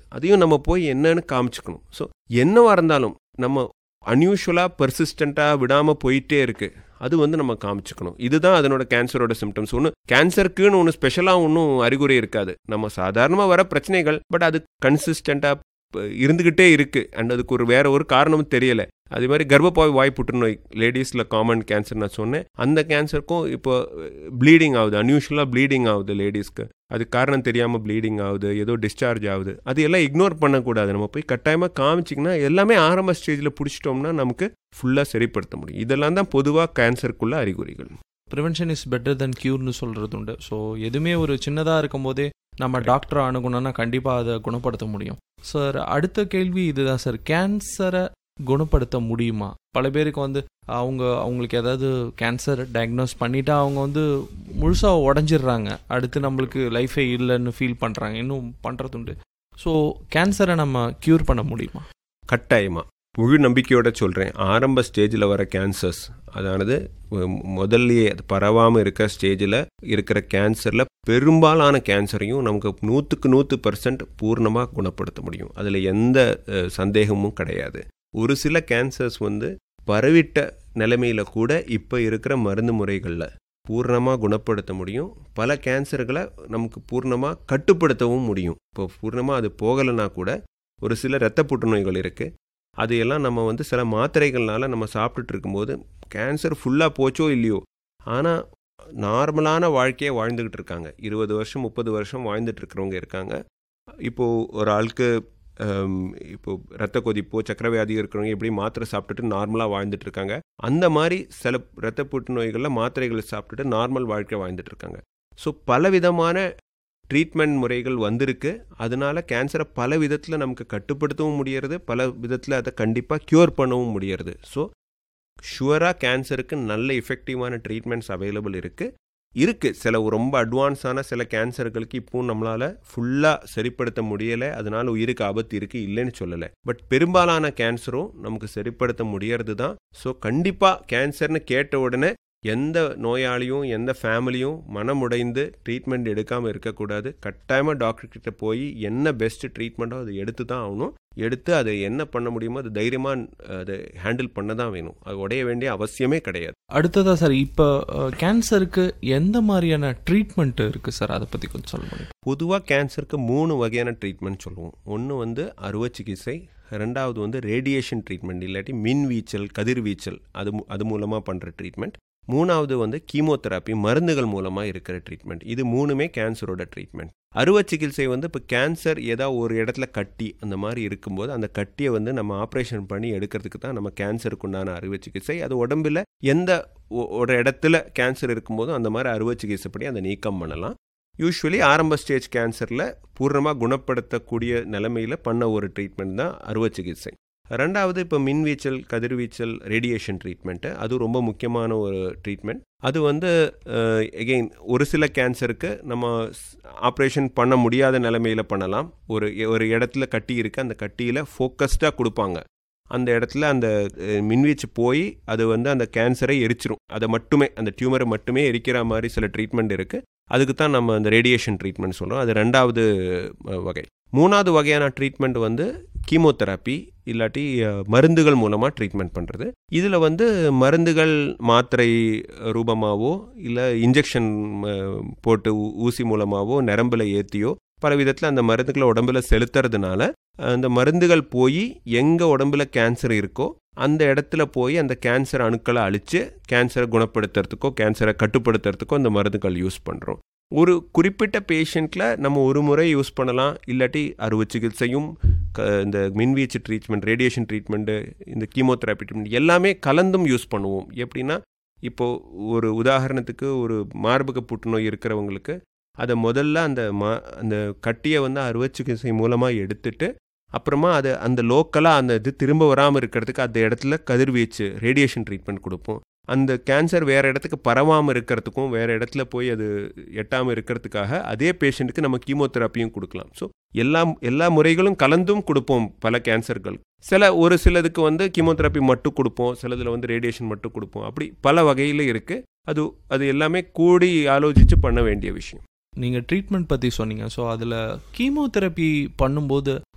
அதையும் நம்ம போய் என்னன்னு காமிச்சுக்கணும் ஸோ என்னவா இருந்தாலும் நம்ம அன்யூஷுவலாக பெர்சிஸ்டண்ட்டாக விடாமல் போயிட்டே இருக்கு அது வந்து நம்ம காமிச்சுக்கணும் இதுதான் அதனோட கேன்சரோட சிம்டம்ஸ் ஒன்று கேன்சருக்குன்னு ஒன்று ஸ்பெஷலாக ஒன்றும் அறிகுறி இருக்காது நம்ம சாதாரணமாக வர பிரச்சனைகள் பட் அது கன்சிஸ்டண்ட்டாக இருந்துக்கிட்டே இருக்கு அண்ட் அதுக்கு ஒரு வேற ஒரு காரணமும் தெரியல அதே மாதிரி கர்ப்பப்பாய் வாய் புற்றுநோய் லேடிஸில் காமன் கேன்சர் நான் சொன்னேன் அந்த கேன்சருக்கும் இப்போ ப்ளீடிங் ஆகுது அன்யூஷுவலாக ப்ளீடிங் ஆகுது லேடிஸ்க்கு அது காரணம் தெரியாமல் ப்ளீடிங் ஆகுது ஏதோ டிஸ்சார்ஜ் ஆகுது அது எல்லாம் இக்னோர் பண்ணக்கூடாது நம்ம போய் கட்டாயமாக காமிச்சிங்கன்னா எல்லாமே ஆரம்ப ஸ்டேஜில் பிடிச்சிட்டோம்னா நமக்கு ஃபுல்லாக சரிப்படுத்த முடியும் இதெல்லாம் தான் பொதுவாக கேன்சருக்குள்ள அறிகுறிகள் ப்ரிவென்ஷன் இஸ் பெட்டர் தென் க்யூர்னு சொல்கிறது உண்டு ஸோ எதுவுமே ஒரு சின்னதாக இருக்கும் போதே நம்ம டாக்டரை அணுகணும்னா கண்டிப்பாக அதை குணப்படுத்த முடியும் சார் அடுத்த கேள்வி இதுதான் சார் கேன்சரை குணப்படுத்த முடியுமா பல பேருக்கு வந்து அவங்க அவங்களுக்கு ஏதாவது கேன்சர் டயக்னோஸ் பண்ணிட்டா அவங்க வந்து முழுசாக உடஞ்சிடுறாங்க அடுத்து நம்மளுக்கு லைஃபே இல்லைன்னு ஃபீல் பண்ணுறாங்க இன்னும் பண்ணுறதுண்டு ஸோ கேன்சரை நம்ம க்யூர் பண்ண முடியுமா கட்டாயமா முழு நம்பிக்கையோட சொல்கிறேன் ஆரம்ப ஸ்டேஜில் வர கேன்சர்ஸ் அதானது முதல்லயே அது பரவாமல் இருக்க ஸ்டேஜில் இருக்கிற கேன்சரில் பெரும்பாலான கேன்சரையும் நமக்கு நூற்றுக்கு நூற்று பர்சன்ட் பூர்ணமாக குணப்படுத்த முடியும் அதில் எந்த சந்தேகமும் கிடையாது ஒரு சில கேன்சர்ஸ் வந்து பரவிட்ட நிலைமையில கூட இப்போ இருக்கிற மருந்து முறைகளில் பூர்ணமாக குணப்படுத்த முடியும் பல கேன்சர்களை நமக்கு பூர்ணமாக கட்டுப்படுத்தவும் முடியும் இப்போ பூர்ணமாக அது போகலைன்னா கூட ஒரு சில இரத்த புற்றுநோய்கள் இருக்குது அதையெல்லாம் நம்ம வந்து சில மாத்திரைகள்னால நம்ம சாப்பிட்டுட்டு இருக்கும்போது கேன்சர் ஃபுல்லாக போச்சோ இல்லையோ ஆனால் நார்மலான வாழ்க்கையை வாழ்ந்துக்கிட்டு இருக்காங்க இருபது வருஷம் முப்பது வருஷம் வாழ்ந்துட்டு இருக்கிறவங்க இருக்காங்க இப்போது ஒரு ஆளுக்கு இப்போ ரத்த கொதிப்போ சக்கரவியாதி இருக்கிறவங்க எப்படி மாத்திரை சாப்பிட்டுட்டு நார்மலாக வாழ்ந்துட்டு இருக்காங்க அந்த மாதிரி சில ரத்த புற்றுநோய்களில் மாத்திரைகளை சாப்பிட்டுட்டு நார்மல் வாழ்க்கை வாழ்ந்துட்டு இருக்காங்க ஸோ பலவிதமான ட்ரீட்மெண்ட் முறைகள் வந்திருக்கு அதனால கேன்சரை பல விதத்தில் நமக்கு கட்டுப்படுத்தவும் முடியறது பல விதத்தில் அதை கண்டிப்பாக க்யூர் பண்ணவும் முடியறது ஸோ ஷுவராக கேன்சருக்கு நல்ல எஃபெக்டிவான ட்ரீட்மெண்ட்ஸ் அவைலபிள் இருக்குது இருக்குது சில ரொம்ப அட்வான்ஸான சில கேன்சர்களுக்கு இப்போ நம்மளால் ஃபுல்லாக சரிப்படுத்த முடியலை அதனால் உயிருக்கு ஆபத்து இருக்குது இல்லைன்னு சொல்லலை பட் பெரும்பாலான கேன்சரும் நமக்கு சரிப்படுத்த முடியறது தான் ஸோ கண்டிப்பாக கேன்சர்னு கேட்ட உடனே எந்த நோயாளியும் எந்த ஃபேமிலியும் மனமுடைந்து ட்ரீட்மெண்ட் எடுக்காமல் இருக்கக்கூடாது கட்டாயமாக டாக்டர்கிட்ட போய் என்ன பெஸ்ட் ட்ரீட்மெண்ட்டோ அதை எடுத்து தான் ஆகணும் எடுத்து அதை என்ன பண்ண முடியுமோ அது தைரியமாக அதை ஹேண்டில் பண்ண தான் வேணும் அது உடைய வேண்டிய அவசியமே கிடையாது அடுத்ததா சார் இப்போ கேன்சருக்கு எந்த மாதிரியான ட்ரீட்மெண்ட் இருக்குது சார் அதை பற்றி கொஞ்சம் சொல்ல முடியும் பொதுவாக கேன்சருக்கு மூணு வகையான ட்ரீட்மெண்ட் சொல்லுவோம் ஒன்று வந்து அறுவை சிகிச்சை ரெண்டாவது வந்து ரேடியேஷன் ட்ரீட்மெண்ட் இல்லாட்டி மின் வீச்சல் கதிர்வீச்சல் அது அது மூலமாக பண்ணுற ட்ரீட்மெண்ட் மூணாவது வந்து கீமோதெராப்பி மருந்துகள் மூலமாக இருக்கிற ட்ரீட்மெண்ட் இது மூணுமே கேன்சரோட ட்ரீட்மெண்ட் அறுவை சிகிச்சை வந்து இப்போ கேன்சர் ஏதாவது ஒரு இடத்துல கட்டி அந்த மாதிரி இருக்கும்போது அந்த கட்டியை வந்து நம்ம ஆப்ரேஷன் பண்ணி எடுக்கிறதுக்கு தான் நம்ம கேன்சருக்கு உண்டான அறுவை சிகிச்சை அது உடம்புல எந்த ஒரு இடத்துல கேன்சர் இருக்கும்போதும் அந்த மாதிரி அறுவை சிகிச்சை படி அதை நீக்கம் பண்ணலாம் யூஸ்வலி ஆரம்ப ஸ்டேஜ் கேன்சரில் பூர்ணமாக குணப்படுத்தக்கூடிய நிலைமையில் பண்ண ஒரு ட்ரீட்மெண்ட் தான் அறுவை சிகிச்சை ரெண்டாவது இப்போ மின்வீச்சல் கதிர்வீச்சல் ரேடியேஷன் ட்ரீட்மெண்ட்டு அது ரொம்ப முக்கியமான ஒரு ட்ரீட்மெண்ட் அது வந்து எகெயின் ஒரு சில கேன்சருக்கு நம்ம ஆப்ரேஷன் பண்ண முடியாத நிலைமையில் பண்ணலாம் ஒரு ஒரு இடத்துல கட்டி இருக்கு அந்த கட்டியில் ஃபோக்கஸ்டாக கொடுப்பாங்க அந்த இடத்துல அந்த மின்வீச்சு போய் அது வந்து அந்த கேன்சரை எரிச்சிரும் அதை மட்டுமே அந்த டியூமரை மட்டுமே எரிக்கிற மாதிரி சில ட்ரீட்மெண்ட் இருக்குது அதுக்கு தான் நம்ம அந்த ரேடியேஷன் ட்ரீட்மெண்ட் சொல்கிறோம் அது ரெண்டாவது வகை மூணாவது வகையான ட்ரீட்மெண்ட் வந்து கீமோதெராப்பி இல்லாட்டி மருந்துகள் மூலமாக ட்ரீட்மெண்ட் பண்ணுறது இதில் வந்து மருந்துகள் மாத்திரை ரூபமாகவோ இல்லை இன்ஜெக்ஷன் போட்டு ஊசி மூலமாகவோ நரம்பில் ஏற்றியோ பல விதத்தில் அந்த மருந்துகளை உடம்புல செலுத்துறதுனால அந்த மருந்துகள் போய் எங்கே உடம்புல கேன்சர் இருக்கோ அந்த இடத்துல போய் அந்த கேன்சர் அணுக்களை அழித்து கேன்சரை குணப்படுத்துறதுக்கோ கேன்சரை கட்டுப்படுத்துறதுக்கோ அந்த மருந்துகள் யூஸ் பண்ணுறோம் ஒரு குறிப்பிட்ட பேஷண்ட்டில் நம்ம ஒரு முறை யூஸ் பண்ணலாம் இல்லாட்டி அறுவை சிகிச்சையும் க இந்த மின்வீச்சு ட்ரீட்மெண்ட் ரேடியேஷன் ட்ரீட்மெண்ட்டு இந்த கீமோதெராப்பி ட்ரீட்மெண்ட் எல்லாமே கலந்தும் யூஸ் பண்ணுவோம் எப்படின்னா இப்போது ஒரு உதாரணத்துக்கு ஒரு மார்பக புற்றுநோய் இருக்கிறவங்களுக்கு அதை முதல்ல அந்த மா அந்த கட்டியை வந்து அறுவை சிகிச்சை மூலமாக எடுத்துட்டு அப்புறமா அதை அந்த லோக்கலாக அந்த இது திரும்ப வராமல் இருக்கிறதுக்கு அந்த இடத்துல கதிர்வீச்சு ரேடியேஷன் ட்ரீட்மெண்ட் கொடுப்போம் அந்த கேன்சர் வேறு இடத்துக்கு பரவாமல் இருக்கிறதுக்கும் வேறு இடத்துல போய் அது எட்டாமல் இருக்கிறதுக்காக அதே பேஷண்ட்டுக்கு நம்ம கீமோதெராப்பியும் கொடுக்கலாம் ஸோ எல்லா எல்லா முறைகளும் கலந்தும் கொடுப்போம் பல கேன்சர்கள் சில ஒரு சிலதுக்கு வந்து கீமோதெராப்பி மட்டும் கொடுப்போம் சிலதில் வந்து ரேடியேஷன் மட்டும் கொடுப்போம் அப்படி பல வகையில் இருக்குது அது அது எல்லாமே கூடி ஆலோசித்து பண்ண வேண்டிய விஷயம் நீங்கள் ட்ரீட்மெண்ட் பற்றி சொன்னீங்க ஸோ அதில் கீமோதெரப்பி பண்ணும்போது